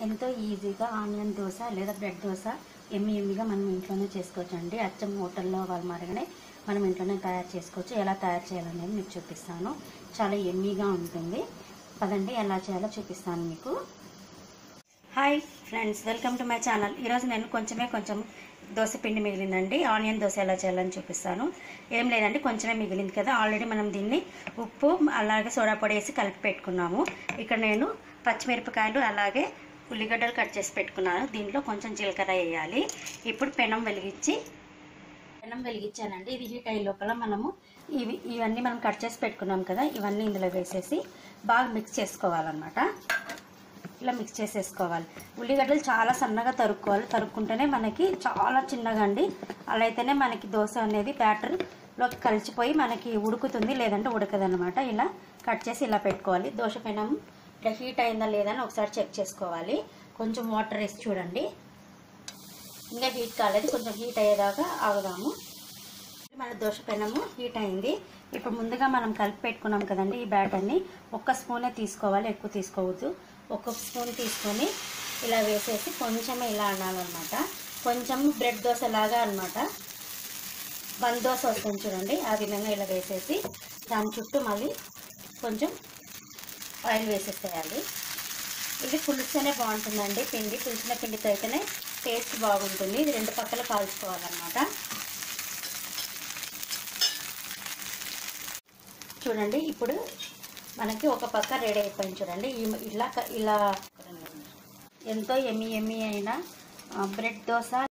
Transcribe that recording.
ఎంతో ఈజీగా ఆనియన్ దోశ లేదా బ్రెడ్ దోశ ఎమ్మి ఎమ్మిగా మనం ఇంట్లోనే చేసుకోవచ్చు అండి అచ్చం హోటల్లో వాళ్ళు మరగనే మనం ఇంట్లోనే తయారు చేసుకోవచ్చు ఎలా తయారు చేయాలనేది మీకు చూపిస్తాను చాలా ఎమ్మీగా ఉంటుంది పదండి ఎలా చేయాలో చూపిస్తాను మీకు hi friends welcome to my channel ఈరోజు నేను కొంచెమే కొంచెం దోశ పిండి మిగిలిందండి ఆనియన్ దోశ ఎలా చేయాలని చూపిస్తాను ఏం లేదండి కొంచెమే మిగిలింది కదా ఆల్రెడీ మనం దీన్ని ఉప్పు అలాగే సోడా పొడి వేసి కలిపి పెట్టుకున్నాము ఇక్కడ నేను పచ్చిమిరపకాయలు అలాగే ఉల్లిగడ్డలు కట్ చేసి పెట్టుకున్నాను దీంట్లో కొంచెం జీలకర్ర వేయాలి ఇప్పుడు పెనం వెలిగించి పెనం వెలిగించానండి ఇది హీట్ అయ్యే లోపల మనము ఇవి ఇవన్నీ మనం కట్ చేసి పెట్టుకున్నాం కదా ఇవన్నీ ఇందులో వేసేసి బాగా మిక్స్ చేసుకోవాలన్నమాట ఇలా మిక్స్ చేసేసుకోవాలి ఉల్లిగడ్డలు చాలా సన్నగా తరుక్కోవాలి తరుక్కుంటేనే మనకి చాలా చిన్నగా అండి అలా అయితేనే మనకి దోశ అనేది బ్యాటర్లోకి కలిసిపోయి మనకి ఉడుకుతుంది లేదంటే ఉడకదనమాట ఇలా కట్ చేసి ఇలా పెట్టుకోవాలి దోశ పెనం ఇట్లా హీట్ అయిందా లేదా అని ఒకసారి చెక్ చేసుకోవాలి కొంచెం వాటర్ వేసి చూడండి ఇంకా హీట్ కాలేదు కొంచెం హీట్ అయ్యేదాకా ఆగుదాము మన దోశ పెనము హీట్ అయింది ఇప్పుడు ముందుగా మనం కలిపి పెట్టుకున్నాం కదండి ఈ బ్యాటర్ని ఒక్క స్పూనే తీసుకోవాలి ఎక్కువ తీసుకోవద్దు ఒక్క స్పూన్ తీసుకొని ఇలా వేసేసి కొంచెం ఇలా అనాలన్నమాట కొంచెం బ్రెడ్ దోశ లాగా అనమాట బంద్ దోశ వస్తుంది చూడండి ఆ విధంగా ఇలా వేసేసి దాని చుట్టూ మళ్ళీ కొంచెం ఆయిల్ వేసేసేయాలి ఇది పులుస్తేనే బాగుంటుందండి పిండి పులిసిన పిండితో అయితేనే టేస్ట్ బాగుంటుంది ఇది రెండు పక్కల కాల్చుకోవాలన్నమాట చూడండి ఇప్పుడు మనకి ఒక పక్క రెడీ అయిపోయింది చూడండి ఈ- ఇలా ఇలా ఎంతో ఎమ్మి ఎమ్మి అయిన ఆ, బ్రెడ్ దోశ